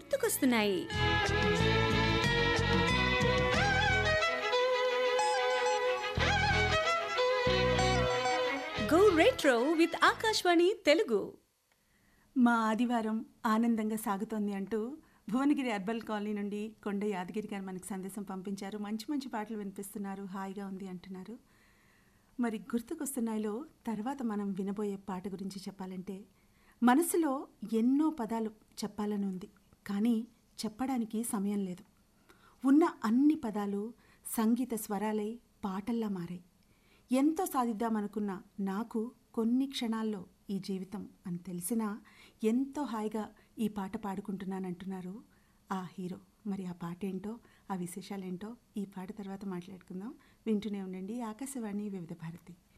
గుర్తుకొస్తున్నాయి go retro with Akashvani Telugu మా ఆదివారం ఆనందంగా సాగుతోంది అంటూ భువనగిరి అర్బల్ కాలనీ నుండి కొండ యాదగిరి గారు మనకు సందేశం పంపించారు మంచి మంచి పాటలు వినిపిస్తున్నారు హాయిగా ఉంది అంటున్నారు మరి గుర్తుకొస్తున్నాయిలో తర్వాత మనం వినబోయే పాట గురించి చెప్పాలంటే మనసులో ఎన్నో పదాలు చెప్పాలని ఉంది కానీ చెప్పడానికి సమయం లేదు ఉన్న అన్ని పదాలు సంగీత స్వరాలై పాటల్లా మారాయి ఎంతో సాధిద్దామనుకున్న నాకు కొన్ని క్షణాల్లో ఈ జీవితం అని తెలిసినా ఎంతో హాయిగా ఈ పాట పాడుకుంటున్నానంటున్నారు ఆ హీరో మరి ఆ పాట ఏంటో ఆ విశేషాలేంటో ఈ పాట తర్వాత మాట్లాడుకుందాం వింటూనే ఉండండి ఆకాశవాణి వివిధ భారతి